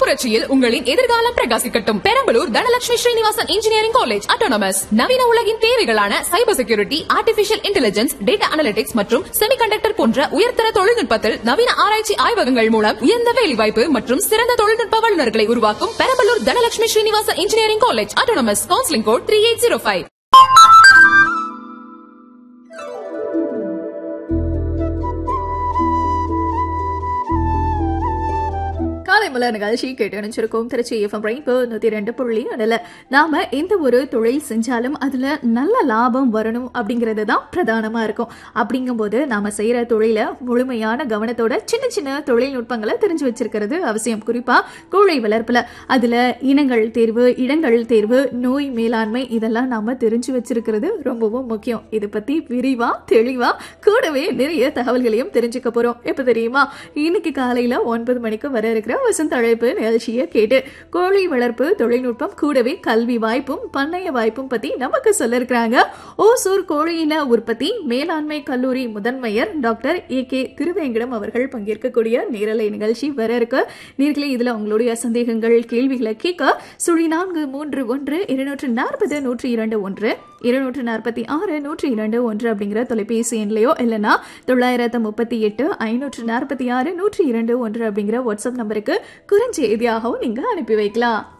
புரட்சியில் உங்களின் எதிர்காலம் பிரகாசிக்கட்டும் Perambalur Dhanalakshmi Srinivasan engineering college autonomous நவீன உலகின் தேவைகளான cyber security artificial intelligence data analytics மற்றும் செமிகண்டக்டர் போன்ற உயர்தர தொழில்நுட்பத்தில் நவீன ஆராய்ச்சி ஆய்வகங்கள் மூலம் உயர்ந்த வேலைவாய்ப்பு மற்றும் சிறந்த தொழில்நுட்ப வல்லுநர்களை உருவாக்கும் Perambalur Dhanalakshmi Srinivasan engineering college autonomous counselling code three eight zero five காலை மலர் நிகழ்ச்சி கேட்டு நினைச்சிருக்கோம் திருச்சி எஃப்எம் ரெயின்போ நூத்தி ரெண்டு புள்ளி அதில் நாம எந்த ஒரு தொழில் செஞ்சாலும் அதுல நல்ல லாபம் வரணும் அப்படிங்கிறது தான் பிரதானமா இருக்கும் அப்படிங்கும்போது நாம செய்யற தொழில முழுமையான கவனத்தோட சின்ன சின்ன தொழில்நுட்பங்களை தெரிஞ்சு வச்சிருக்கிறது அவசியம் குறிப்பா கோழி வளர்ப்புல அதுல இனங்கள் தேர்வு இடங்கள் தேர்வு நோய் மேலாண்மை இதெல்லாம் நாம தெரிஞ்சு வச்சிருக்கிறது ரொம்பவும் முக்கியம் இது பத்தி விரிவா தெளிவா கூடவே நிறைய தகவல்களையும் தெரிஞ்சுக்க போறோம் எப்ப தெரியுமா இன்னைக்கு காலையில ஒன்பது மணிக்கு வர இருக்கிற வசந்த அழைப்பு நிகழ்ச்சியை கேட்டு கோழி வளர்ப்பு தொழில்நுட்பம் கூடவே கல்வி வாய்ப்பும் பண்ணைய வாய்ப்பும் பத்தி நமக்கு சொல்ல இருக்கிறாங்க ஓசூர் கோழியின உற்பத்தி மேலாண்மை கல்லூரி முதன்மையர் டாக்டர் ஏ கே திருவேங்கடம் அவர்கள் பங்கேற்கக்கூடிய நேரலை நிகழ்ச்சி வர இருக்கு நேர்களே இதுல உங்களுடைய சந்தேகங்கள் கேள்விகளை கேட்க சுழி நான்கு மூன்று ஒன்று இருநூற்று நாற்பது நூற்றி இரண்டு ஒன்று இருநூற்று நாற்பத்தி ஆறு நூற்றி இரண்டு ஒன்று அப்படிங்கிற தொலைபேசி எண்லையோ இல்லைன்னா தொள்ளாயிரத்து முப்பத்தி எட்டு ஐநூற்று நாற்பத்தி ஆறு நூற்றி இரண்டு ஒன்று அப்படிங்கிற வாட்ஸ்அப் நம்பருக்கு குறுஞ்செய்தியாகவும் நீங்க அனுப்பி வைக்கலாம்